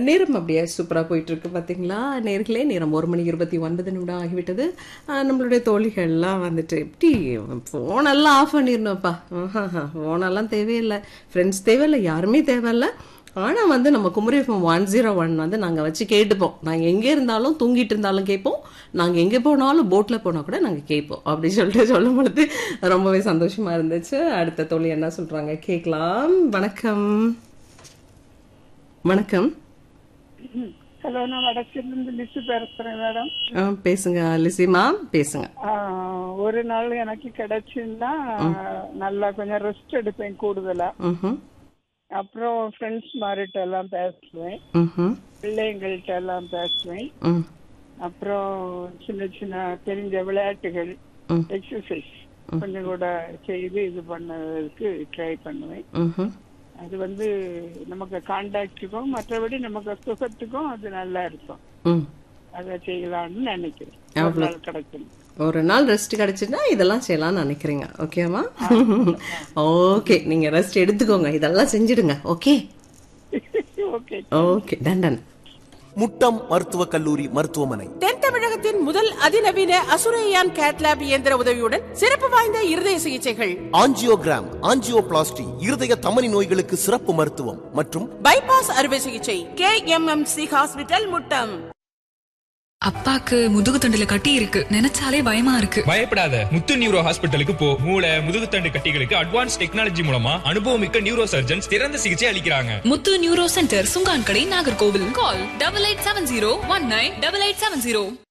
நேரம் அப்படியே சூப்பராக போயிட்டு இருக்கு பார்த்தீங்களா நேர்களே நேரம் ஒரு மணி இருபத்தி ஒன்பது நிமிடம் ஆகிவிட்டது ஆஹ் நம்மளுடைய தோழிகள்லாம் வந்துட்டு எப்படி ஃபோனெல்லாம் ஆஃப் பண்ணிடணும்ப்பா ஃபோனெல்லாம் தேவையில்லை ஃப்ரெண்ட்ஸ் தேவையில்லை யாருமே தேவையில்லை ஆனால் வந்து நம்ம Kumari FM one zero one வந்து நாங்கள் வச்சு கேட்டுப்போம் நாங்கள் எங்கே இருந்தாலும் தூங்கிட்டு இருந்தாலும் கேட்போம் நாங்கள் எங்கே போனாலும் போட்டில் போனால் கூட நாங்கள் கேட்போம் அப்படி சொல்லிட்டு சொல்லும் பொழுது ரொம்பவே சந்தோஷமா இருந்துச்சு அடுத்த தோழி என்ன சொல்றாங்க கேட்கலாம் வணக்கம் வணக்கம் ஹலோ நான் வடக்கிலிருந்து லிசு பேசுறேன் மேடம் ஆ, பேசுங்க லிசிமா பேசுங்க ஆஹ், ஒரு நாள் எனக்கு கிடைச்சுன்னா நல்லா கொஞ்சம் ரெஸ்ட் எடுப்பேன் கூடுதலா ம்ஹும் அப்புறம் ஃப்ரெண்ட்ஸ் மாரிட்ட எல்லாம் பேசுவேன் ம்ஹும் பிள்ளைங்கள்ட்ட எல்லாம் பேசுவேன் ம் அப்புறம் சின்ன சின்ன தெரிஞ்ச விளையாட்டுகள் ம். எக்ஸசைஸ் கொஞ்சம் கூட செய்து இது பண்ணதுக்கு ட்ரை பண்ணுவேன் ம்ஹும் அது வந்து நமக்கு கான்டாக்டுக்கும் மற்றபடி நமக்கு சுகத்துக்கும் அது நல்லா இருக்கும் ம் அதை செய்யலாம்னு நினைக்கிறேன் ஒரு நாள் கிடைக்கும் ஒரு நாள் ரெஸ்ட் கிடைச்சுன்னா இதெல்லாம் செய்யலாம்னு நினைக்கிறீங்க ஓகேவா ஓகே நீங்க ரெஸ்ட் எடுத்துக்கோங்க இதெல்லாம் செஞ்சிடுங்க okay okay okay done done Muttam மருத்துவக் கல்லூரி மருத்துவமனை தென் தமிழகத்தின் முதல் அதிநவீன அசுரையான் கேட்லாப் இயந்திர உதவியுடன் சிறப்பு வாய்ந்த இருதய சிகிச்சைகள் ஆஞ்சியோகிராம் ஆஞ்சியோபிளாஸ்டி இருதய தமனி நோய்களுக்கு சிறப்பு மருத்துவம் மற்றும் பைபாஸ் அறுவை சிகிச்சை K M M C hospital Muttam அப்பாக்கு முதுகு தண்டுல கட்டி இருக்கு நினைச்சாலே பயமா இருக்கு பயப்படாத முத்து நியூரோ ஹாஸ்பிட்டலுக்கு போ மூளை முதுகுத்தண்டு கட்டிகளுக்கு அட்வான்ஸ் டெக்னாலஜி மூலமா அனுபவமிக்க நியூரோ சர்ஜன்ஸ் சிறந்த சிகிச்சை அளிக்கிறாங்க முத்து neuro centre Sungan Kadai Nagercoil call double eight seven zero one nine double eight seven zero